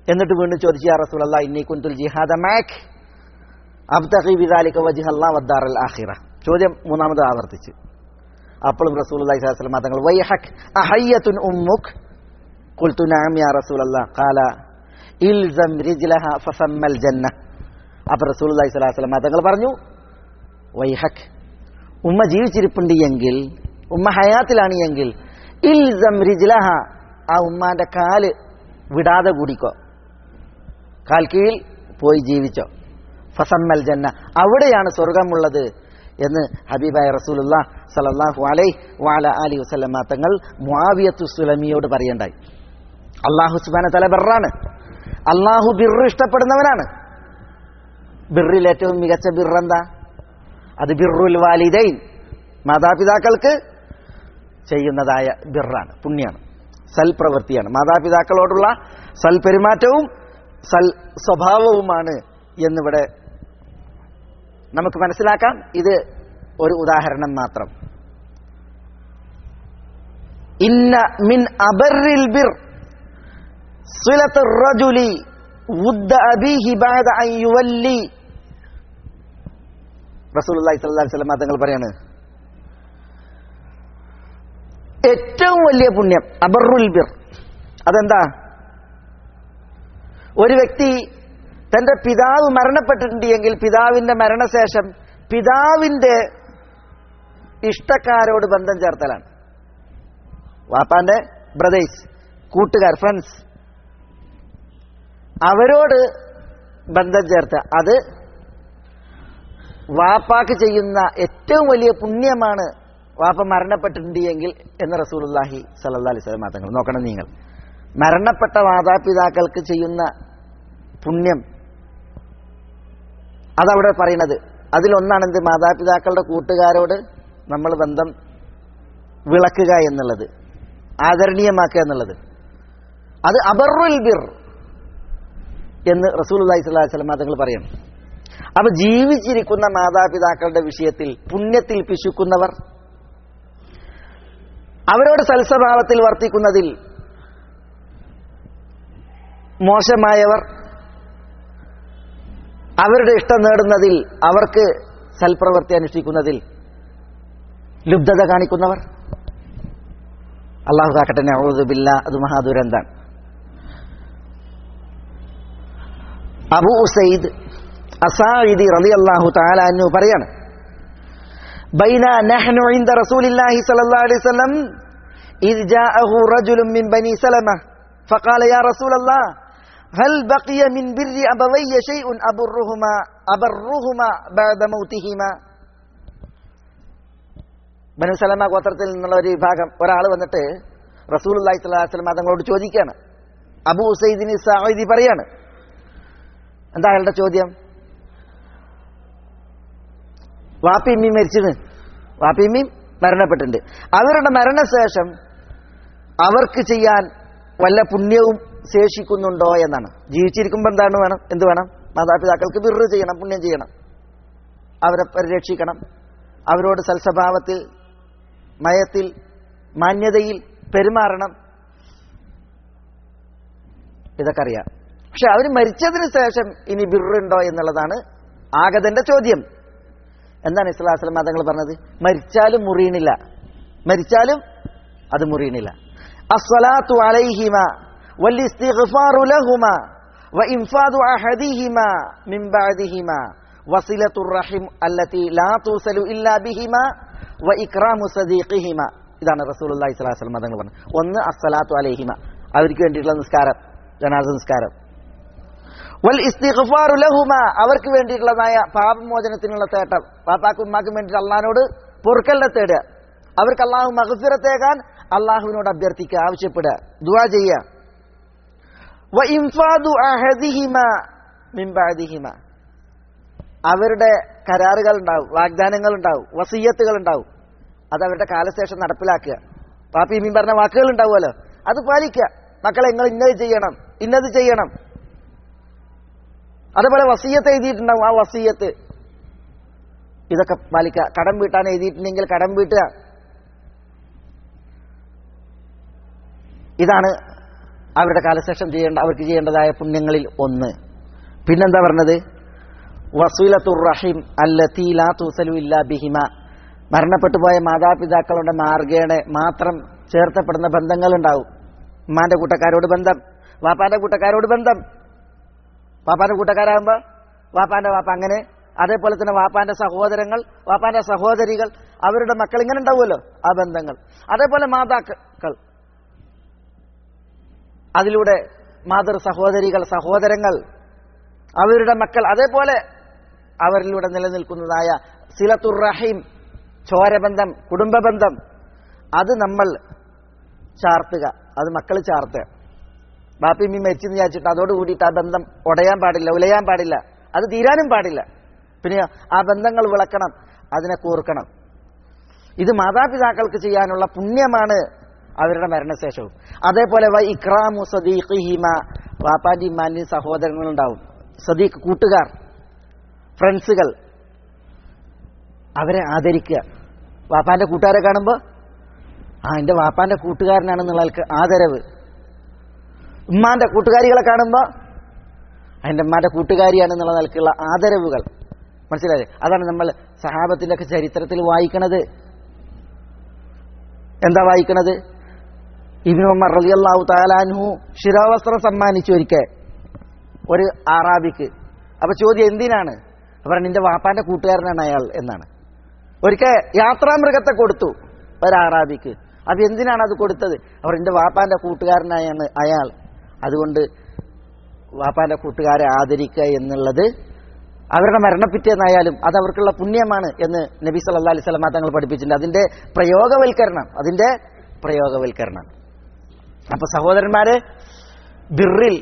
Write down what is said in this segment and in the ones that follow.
എന്നിട്ട് വീണ്ടും ചോദിച്ചു യാ റസൂലല്ലാ ഇന്നി കുന്തുൽ ജിഹാദ മാക് അബ്തഖി ബിദാലിക വജ്ഹ അല്ലാഹ് വദ്ദാറൽ ആഖിറ ചോദ്യം മൂന്നാമത് ആവർത്തിച്ചു അപ്പോഴും റസൂലുള്ളാഹി സ്വല്ലല്ലാഹു അലൈഹി വസല്ലം തങ്ങൾ വൈഹക് അഹയ്യത്തുൻ ഉമ്മുക് ഖുൽതു നഅം യാ റസൂലല്ലാഹ് ഖാല ഇൽസം റിജ്ലഹ ഫസമ്മൽ ജന്ന അപ്പോൾ റസൂലുള്ളാഹി സ്വല്ലല്ലാഹു അലൈഹി വസല്ലം തങ്ങൾ പറഞ്ഞു വൈഹക് ഉമ്മ ജീവിച്ചിരിപ്പുണ്ട് എങ്കിൽ ഉമ്മ ഹയാത്തിലാണ് എങ്കിൽ ഇൽസം റിജ്ലഹ ആ ഉമ്മാന്റെ കാല് വിടാതെ കൂടിക്കോ കാൽ കീഴിൽ പോയി ജീവിച്ചോ ഫസമ്മൽ ജന്ന അവിടെയാണ് സ്വർഗമുള്ളത് എന്ന് ഹബീബായ റസൂലുള്ള സലല്ലാഹു അലൈ വാല അലി വസ്ലമ തങ്ങൾ മുആവിയത്തു സുലമിയോട് പറയണ്ടായി അള്ളാഹു സുബാന തല ബിറാണ് അള്ളാഹു ബിർ ഇഷ്ടപ്പെടുന്നവനാണ് ബിറിൽ ഏറ്റവും മികച്ച ബിറെന്താ അത് ബിറുൽ വാലിദൈൻ മാതാപിതാക്കൾക്ക് ചെയ്യുന്നതായ ബിറാണ് പുണ്യാണ് സൽപ്രവൃത്തിയാണ് മാതാപിതാക്കളോടുള്ള സൽപെരുമാറ്റവും സൽ സ്വഭാവവുമാണ് എന്നിവിടെ നമുക്ക് മനസ്സിലാക്കാം ഇത് ഒരു ഉദാഹരണം മാത്രം ഇന്ന മിൻ അബറിൽ ബിർ സിലത്ത് റജുലി വുദ്ദ അബീഹി ബഅദ അൻ യുവല്ലി റസൂലുള്ളാഹി സ്വല്ലല്ലാഹു അലൈഹി വസല്ലം തങ്ങൾ പറയാണ് ഏറ്റവും വലിയ പുണ്യം അബറുൽ ബിർ അതെന്താ ഒരു വ്യക്തി തന്റെ പിതാവ് മരണപ്പെട്ടിട്ടുണ്ട് എങ്കിൽ പിതാവിന്റെ മരണശേഷം പിതാവിന്റെ ഇഷ്ടക്കാരോട് ബന്ധം ചേർത്തലാണ് വാപ്പാന്റെ ബ്രദേഴ്സ് കൂട്ടുകാർ ഫ്രണ്ട്സ് അവരോട് ബന്ധം ചേർത്ത അത് വാപ്പാക്ക് ചെയ്യുന്ന ഏറ്റവും വലിയ പുണ്യമാണ് വാപ്പ മരണപ്പെട്ടിട്ടുണ്ട് എങ്കിൽ എന്ന് റസൂലുള്ളാഹി സല്ലല്ലാഹി അലൈഹി വസല്ലം തങ്ങൾ നോക്കണം നിങ്ങൾ മരണപ്പെട്ട മാതാപിതാക്കൾക്ക് ചെയ്യുന്ന പുണ്യം അതവിടെ പറയുന്നത് അതിലൊന്നാണ് എന്ത് മാതാപിതാക്കളുടെ കൂട്ടുകാരോട് നമ്മൾ ബന്ധം വിളക്കുക എന്നുള്ളത് ആദരണീയമാക്കുക എന്നുള്ളത് അത് അബറുൽ ബിർ എന്ന് റസൂൽ അള്ളഹി സ്വലാഹി സ്വലം തങ്ങൾ പറയണം അപ്പൊ ജീവിച്ചിരിക്കുന്ന മാതാപിതാക്കളുടെ വിഷയത്തിൽ പുണ്യത്തിൽ പിശുക്കുന്നവർ അവരോട് സൽസ്വഭാവത്തിൽ വർത്തിക്കുന്നതിൽ മോശമായവർ അവരുടെ ഇഷ്ടം നേടുന്നതിൽ അവർക്ക് സൽപ്രവൃത്തി അനുഷ്ഠിക്കുന്നതിൽ ലുബ്ധത കാണിക്കുന്നവർ അള്ളാഹു കാക്കട്ടെ നൗദുബില്ല അത് മഹാദുരന്താണ് അബു ഉസൈദ് അസായിദി റലി അള്ളാഹു താലാന്നു പറയാണ് بين نحن عند رسول الله صلى الله عليه وسلم إذ جاءه رجل من بني سلمة فقال يا رسول الله هل بقي من بر أبوي شيء أبرهما أبرهما بعد موتهما ബനു സലമ ഗോത്രത്തിൽ നിന്നുള്ള ഒരു വിഭാഗം ഒരാൾ വന്നിട്ട് റസൂൽ അള്ളാഹി സ്വലാഹു വസ്ലം തങ്ങളോട് ചോദിക്കുകയാണ് അബു ഉസൈദിന് സാഹിദി പറയാണ് എന്താ അയാളുടെ ചോദ്യം വാപ്പിയമ്മി മരിച്ചിന് വാപ്പിയമ്മിയും മരണപ്പെട്ടിട്ടുണ്ട് അവരുടെ മരണശേഷം അവർക്ക് ചെയ്യാൻ വല്ല പുണ്യവും ശേഷിക്കുന്നുണ്ടോ എന്നാണ് ജീവിച്ചിരിക്കുമ്പോൾ എന്താണ് വേണം എന്ത് വേണം മാതാപിതാക്കൾക്ക് ബിറ് ചെയ്യണം പുണ്യം ചെയ്യണം അവരെ പരിരക്ഷിക്കണം അവരോട് സൽസ്വഭാവത്തിൽ മയത്തിൽ മാന്യതയിൽ പെരുമാറണം ഇതൊക്കെ അറിയാം പക്ഷെ അവർ മരിച്ചതിന് ശേഷം ഇനി ബിറുണ്ടോ എന്നുള്ളതാണ് ആഗതന്റെ ചോദ്യം എന്താണ് ഇസ്ലാസ്ലം മതങ്ങൾ പറഞ്ഞത് മരിച്ചാലും മുറിയണില്ല മരിച്ചാലും അത് മുറിയണില്ല അസ്വലാത്തു അലൈഹിമ വല്ലിസ്തിഗ്ഫാറു ലഹുമ വഇൻഫാദു അഹദിഹിമ മിൻ ബഅദിഹിമ വസിലത്തുർ റഹിം അല്ലതി ലാ തൂസലു ഇല്ലാ ബിഹിമ വഇക്റാമു സദീഖിഹിമ ഇതാണ് റസൂലുള്ളാഹി സ്വല്ലല്ലാഹു അലൈഹി വസല്ലം തങ്ങൾ പറഞ്ഞത് ഒന്ന് അസ്സലാത്തു അലൈഹിമ അവർക്ക് വേണ്ടിയിട്ടുള്ള നിസ്കാരം ജനാസ നിസ്കാരം വൽ ഇസ്തിഗ്ഫാറു ലഹുമ അവർക്ക് വേണ്ടിയിട്ടുള്ളതായ പാപമോചനത്തിനുള്ള തേട്ടം പാപ്പാക്കും ഉമ്മാക്കും വേണ്ടിയിട്ട് അള്ളഹാനോട് പൊറുക്കലിനെ തേടുക അവർക്ക് അള്ളാഹു മഹഫിറത്തേക്കാൻ അള്ളാഹുവിനോട് അഭ്യർത്ഥിക്കുക ആവശ്യപ്പെടുക ദുവാ ചെയ്യുക വ ഇൻഫാദു അഹദിഹിമ മിൻ ബഅദിഹിമ അവരുടെ കരാറുകൾ ഉണ്ടാവും വാഗ്ദാനങ്ങൾ ഉണ്ടാവും വസീയത്തുകൾ ഉണ്ടാവും അത് അവരുടെ കാലശേഷം നടപ്പിലാക്കുക പാപ്പി മീൻ പറഞ്ഞ വാക്കുകൾ ഉണ്ടാവുമല്ലോ അത് പാലിക്കുക മക്കളെ നിങ്ങൾ ഇന്നത് ചെയ്യണം ഇന്നത് ചെയ്യണം അതുപോലെ വസീയത്ത് എഴുതിയിട്ടുണ്ടാവും ആ വസീയത്ത് ഇതൊക്കെ പാലിക്കുക കടം വീട്ടാൻ എഴുതിയിട്ടുണ്ടെങ്കിൽ കടം വീട്ടുക ഇതാണ് അവരുടെ കാലശേഷം ചെയ്യേണ്ട അവർക്ക് ചെയ്യേണ്ടതായ പുണ്യങ്ങളിൽ ഒന്ന് പിന്നെന്താ പറഞ്ഞത് വസൂലത്തുർ റഹീം അല്ലത്തി ലാ തുസലു ഇല്ലാ ബിഹിമ മരണപ്പെട്ടു പോയ മാതാപിതാക്കളുടെ മാർഗേണ മാത്രം ചേർത്തപ്പെടുന്ന ബന്ധങ്ങളുണ്ടാവും ഉമ്മാന്റെ കൂട്ടക്കാരോട് ബന്ധം വാപ്പാന്റെ കൂട്ടക്കാരോട് ബന്ധം വാപ്പാന്റെ കൂട്ടക്കാരാകുമ്പോൾ വാപ്പാന്റെ വാപ്പ അങ്ങനെ അതേപോലെ തന്നെ വാപ്പാന്റെ സഹോദരങ്ങൾ വാപ്പാന്റെ സഹോദരികൾ അവരുടെ മക്കൾ ഇങ്ങനെ ഉണ്ടാവുമല്ലോ ആ ബന്ധങ്ങൾ അതേപോലെ മാതാക്കൾ അതിലൂടെ മാതൃ സഹോദരികൾ സഹോദരങ്ങൾ അവരുടെ മക്കൾ അതേപോലെ അവരിലൂടെ നിലനിൽക്കുന്നതായ സിലത്തുർ റഹീം ചോരബന്ധം കുടുംബബന്ധം അത് നമ്മൾ ചാർത്തുക അത് മക്കൾ ചാർത്തുക ബാപ്പി മീ മരിച്ചെന്ന് വിചാരിച്ചിട്ട് അതോട് കൂടിയിട്ട് ആ ബന്ധം ഉടയാൻ പാടില്ല ഉലയാൻ പാടില്ല അത് തീരാനും പാടില്ല പിന്നെ ആ ബന്ധങ്ങൾ വിളക്കണം അതിനെ കൂർക്കണം ഇത് മാതാപിതാക്കൾക്ക് ചെയ്യാനുള്ള പുണ്യമാണ് അവരുടെ മരണശേഷവും അതേപോലെ വൈ ഇക്രാമു സദീഖിഹിമ വാപ്പാന്റെ ഇമ്മാന്റെയും സഹോദരങ്ങളുണ്ടാവും സദീഖ് കൂട്ടുകാർ ഫ്രണ്ട്സുകൾ അവരെ ആദരിക്കുക വാപ്പാന്റെ കൂട്ടുകാരെ കാണുമ്പോൾ ആ എൻ്റെ വാപ്പാന്റെ കൂട്ടുകാരനാണെന്നുള്ള ആൾക്ക് ആദരവ് ഉമ്മാന്റെ കൂട്ടുകാരികളെ കാണുമ്പോൾ എൻ്റെ ഉമ്മാന്റെ കൂട്ടുകാരിയാണെന്നുള്ള നിലക്കുള്ള ആദരവുകൾ മനസ്സിലായില്ലേ അതാണ് നമ്മൾ സഹാബത്തിന്റെ ഒക്കെ ചരിത്രത്തിൽ വായിക്കണത് എന്താ വായിക്കണത് ഇബിന് ഉമ്മർ റളിയല്ലാഹു താലാൻഹു ശിരോവസ്ത്രം സമ്മാനിച്ചു ഒരിക്കൽ ഒരു ആറാബിക്ക് അപ്പൊ ചോദ്യം എന്തിനാണ് അവർ നിന്റെ വാപ്പാന്റെ കൂട്ടുകാരനാണ് അയാൾ എന്നാണ് ഒരിക്കൽ യാത്രാമൃഗത്തെ കൊടുത്തു ഒരു ആറാബിക്ക് അപ്പൊ എന്തിനാണ് അത് കൊടുത്തത് അവർ എന്റെ വാപ്പാന്റെ കൂട്ടുകാരനായാണ് അയാൾ അതുകൊണ്ട് വാപ്പാന്റെ കൂട്ടുകാരെ ആദരിക്കുക എന്നുള്ളത് അവരുടെ മരണപ്പിറ്റേന്നായാലും അത് അവർക്കുള്ള പുണ്യമാണ് എന്ന് നബി സല്ലാ അലൈഹി സ്വലമ തങ്ങൾ പഠിപ്പിച്ചിട്ടുണ്ട് അതിന്റെ പ്രയോഗവൽക്കരണം അതിന്റെ പ്രയോഗവൽക്കരണം അപ്പൊ സഹോദരന്മാരെ ബിറിൽ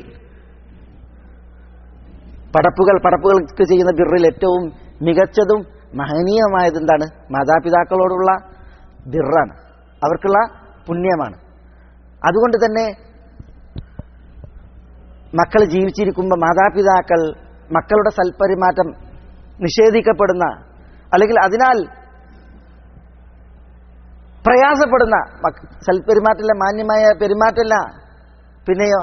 പടപ്പുകൾ പടപ്പുകൾക്ക് ചെയ്യുന്ന ബിറിൽ ഏറ്റവും മികച്ചതും മഹനീയമായത് എന്താണ് മാതാപിതാക്കളോടുള്ള ബിറാണ് അവർക്കുള്ള പുണ്യമാണ് അതുകൊണ്ട് തന്നെ മക്കൾ ജീവിച്ചിരിക്കുമ്പോൾ മാതാപിതാക്കൾ മക്കളുടെ സൽപരിമാറ്റം നിഷേധിക്കപ്പെടുന്ന അല്ലെങ്കിൽ അതിനാൽ പ്രയാസപ്പെടുന്ന മക്ക- സൽപെരുമാറ്റമല്ല മാന്യമായ പെരുമാറ്റമല്ല പിന്നെയോ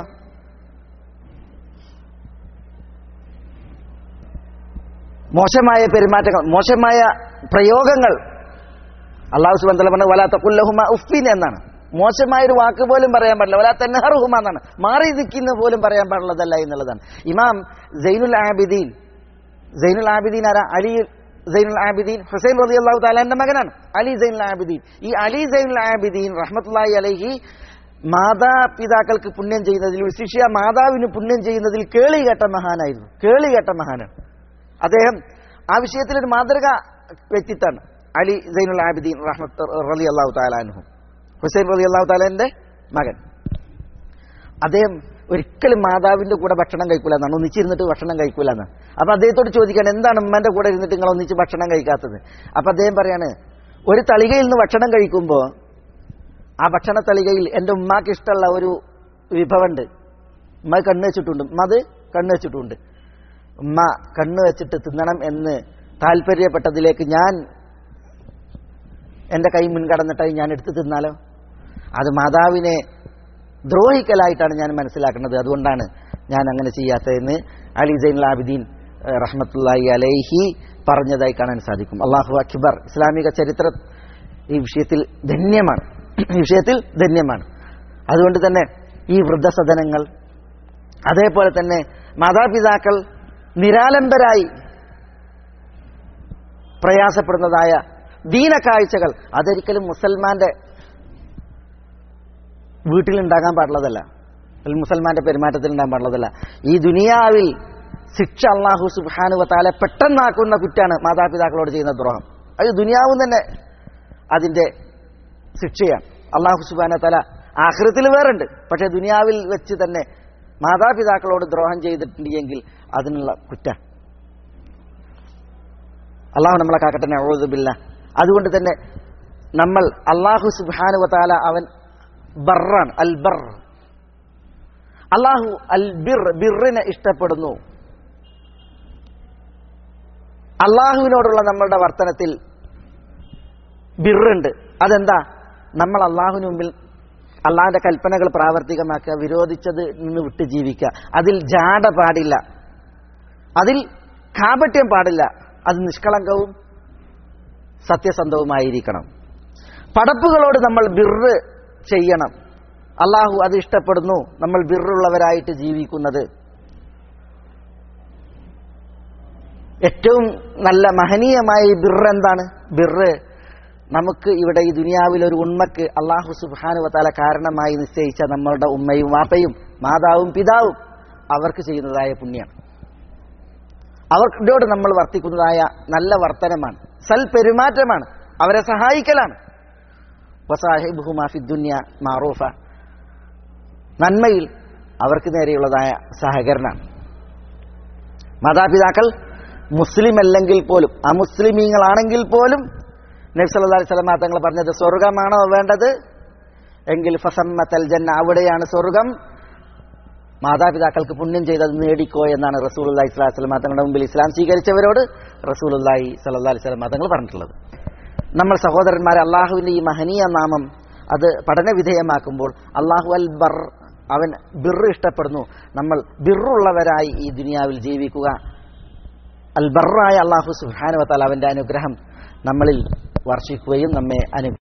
മോശമായ പെരുമാറ്റങ്ങൾ മോശമായ പ്രയോഗങ്ങൾ അള്ളാഹു സുബാൻ തല പറഞ്ഞ വലാത്ത കുല്ലഹുമ ഉഫ്ഫിൻ എന്നാണ് മോശമായ ഒരു വാക്ക് പോലും പറയാൻ പാടില്ല വലാ തെന്നഹറുഹുമ എന്നാണ് മാറി നിൽക്കുന്ന പോലും പറയാൻ പാടുള്ളതല്ല എന്നുള്ളതാണ് ഇമാം സൈനുൽ ആബിദീൻ സൈനുൽ ആബിദീൻ ആരാ അലി സൈനുൽ ആബിദീൻ ഹുസൈൻ റലി അള്ളാഹു താലാന്റെ മകനാണ് അലി സൈനുൽ ആബിദീൻ ഈ അലി സൈനുൽ ആബിദീൻ റഹ്മത്തുള്ളാഹി അലൈഹി മാതാപിതാക്കൾക്ക് പുണ്യം ചെയ്യുന്നതിൽ വിശിഷ്യ മാതാവിന് പുണ്യം ചെയ്യുന്നതിൽ കേളി കേട്ട മഹാനായിരുന്നു കേളി കേട്ട മഹാനാണ് അദ്ദേഹം ആ വിഷയത്തിൽ ഒരു മാതൃക വ്യക്തിത്വമാണ് അലി സൈനുൽ ആബിദീൻ റഹ്മത്ത് റലി അള്ളാഹു താലാൻഹു ഹുസൈൻ റലി അള്ളാഹു താലാന്റെ മകൻ അദ്ദേഹം ഒരിക്കലും മാതാവിന്റെ കൂടെ ഭക്ഷണം കഴിക്കൂല എന്നാണ് ഒന്നിച്ചിരുന്നിട്ട് ഭക്ഷണം കഴിക്കൂല എന്നാണ് അപ്പൊ അദ്ദേഹത്തോട് ചോദിക്കാൻ എന്താണ് ഉമ്മന്റെ കൂടെ ഇരുന്നിട്ട് നിങ്ങൾ ഒന്നിച്ച് ഭക്ഷണം കഴിക്കാത്തത് അപ്പൊ അദ്ദേഹം പറയാണ് ഒരു തളികയിൽ നിന്ന് ഭക്ഷണം കഴിക്കുമ്പോൾ ആ ഭക്ഷണ തളികയിൽ എൻ്റെ ഉമ്മാക്ക് ഇഷ്ടമുള്ള ഒരു വിഭവമുണ്ട് ഉമ്മ കണ്ണ് വെച്ചിട്ടുണ്ട് ഉമ്മ അത് കണ്ണ് വെച്ചിട്ടുണ്ട് ഉമ്മ കണ്ണ് വെച്ചിട്ട് തിന്നണം എന്ന് താല്പര്യപ്പെട്ടതിലേക്ക് ഞാൻ എൻ്റെ കൈ മുൻകടന്നിട്ടായി ഞാൻ എടുത്ത് തിന്നാലോ അത് മാതാവിനെ ദ്രോഹിക്കലായിട്ടാണ് ഞാൻ മനസ്സിലാക്കുന്നത് അതുകൊണ്ടാണ് ഞാൻ അങ്ങനെ ചെയ്യാത്തതെന്ന് അലി സൈൻ ആബിദീൻ ഏഹ്, റഹ്മത്തുള്ളാഹി അലൈഹി പറഞ്ഞതായി കാണാൻ സാധിക്കും അള്ളാഹു അക്ബർ ഇസ്ലാമിക ചരിത്രം ഈ വിഷയത്തിൽ ധന്യമാണ് ഈ വിഷയത്തിൽ ധന്യമാണ് അതുകൊണ്ട് തന്നെ ഈ വൃദ്ധസദനങ്ങൾ അതേപോലെ തന്നെ മാതാപിതാക്കൾ നിരാലംബരായി പ്രയാസപ്പെടുന്നതായ ദീനക്കാഴ്ചകൾ അതൊരിക്കലും മുസൽമാന്റെ വീട്ടിലുണ്ടാകാൻ പാടുള്ളതല്ല അല്ലെങ്കിൽ മുസൽമാന്റെ പെരുമാറ്റത്തിൽ ഉണ്ടാകാൻ പാടുള്ളതല്ല ഈ ദുനിയാവിൽ ശിക്ഷ അള്ളാഹു സുബാനു താലെ പെട്ടെന്നാക്കുന്ന കുറ്റാണ് മാതാപിതാക്കളോട് ചെയ്യുന്ന ദ്രോഹം അത് ദുനിയാവും തന്നെ അതിന്റെ ശിക്ഷയാണ് അള്ളാഹു സുബാന തല ആഹൃത്തിൽ വേറുണ്ട് പക്ഷെ ദുനിയാവിൽ വെച്ച് തന്നെ മാതാപിതാക്കളോട് ദ്രോഹം ചെയ്തിട്ടുണ്ടെങ്കിൽ അതിനുള്ള കുറ്റ അള്ളാഹു നമ്മളെ കാക്കട്ടെ നഴുതുമില്ല അതുകൊണ്ട് തന്നെ നമ്മൾ അള്ളാഹു സുബാനു താല അവൻ ബറാണ് അൽ ബർ അള്ളാഹു അൽ ബിർ ബിറിനെ ഇഷ്ടപ്പെടുന്നു അള്ളാഹുവിനോടുള്ള നമ്മളുടെ വർത്തനത്തിൽ ബിറുണ്ട് അതെന്താ നമ്മൾ അള്ളാഹുവിന് മുമ്പിൽ അള്ളാഹിന്റെ കൽപ്പനകൾ പ്രാവർത്തികമാക്കുക വിരോധിച്ചത് നിന്ന് വിട്ട് ജീവിക്കുക അതിൽ ജാട പാടില്ല അതിൽ കാപട്യം പാടില്ല അത് നിഷ്കളങ്കവും സത്യസന്ധവുമായിരിക്കണം പടപ്പുകളോട് നമ്മൾ ബിറ് ചെയ്യണം അള്ളാഹു അത് ഇഷ്ടപ്പെടുന്നു നമ്മൾ ബിറുള്ളവരായിട്ട് ജീവിക്കുന്നത് ഏറ്റവും നല്ല മഹനീയമായ ഈ ബിറ് എന്താണ് ബിറ് നമുക്ക് ഇവിടെ ഈ ദുനിയാവിൽ ഒരു ഉണ്മക്ക് അള്ളാഹു സുബാനുവത്താല കാരണമായി നിശ്ചയിച്ച നമ്മളുടെ ഉമ്മയും വാപ്പയും മാതാവും പിതാവും അവർക്ക് ചെയ്യുന്നതായ പുണ്യമാണ് അവരോട് നമ്മൾ വർത്തിക്കുന്നതായ നല്ല വർത്തനമാണ് സൽ പെരുമാറ്റമാണ് അവരെ സഹായിക്കലാണ് വസാഹിബുഹുമാഫിദ്ദുന്യ മാറൂഫ നന്മയിൽ അവർക്ക് നേരെയുള്ളതായ സഹകരണമാണ് മാതാപിതാക്കൾ മുസ്ലിം അല്ലെങ്കിൽ പോലും അമുസ്ലിമീങ്ങളാണെങ്കിൽ പോലും നബ്സല്ലാ സ്വലമാ തങ്ങൾ പറഞ്ഞത് സ്വർഗമാണോ വേണ്ടത് എങ്കിൽ ഫസമ്മത്തൽ ജന്ന അവിടെയാണ് സ്വർഗം മാതാപിതാക്കൾക്ക് പുണ്യം ചെയ്തത് നേടിക്കോ എന്നാണ് റസൂൽ അള്ളഹി സ്വലാഹു സ്വലമാ തങ്ങളുടെ മുമ്പിൽ ഇസ്ലാം സ്വീകരിച്ചവരോട് റസൂൽ അള്ളാഹി സല്ലാ അലൈഹി സ്വലമാ തങ്ങൾ പറഞ്ഞിട്ടുള്ളത് നമ്മൾ സഹോദരന്മാരെ അള്ളാഹുവിന്റെ ഈ മഹനീയ നാമം അത് പഠന വിധേയമാക്കുമ്പോൾ അള്ളാഹു അൽ ബർ അവൻ ബിറ് ഇഷ്ടപ്പെടുന്നു നമ്മൾ ബിറുള്ളവരായി ഈ ദുനിയാവിൽ ജീവിക്കുക അൽ ബറായ അള്ളാഹു സുഹാനുവത്താൽ അവന്റെ അനുഗ്രഹം നമ്മളിൽ വർഷിക്കുകയും നമ്മെ അനു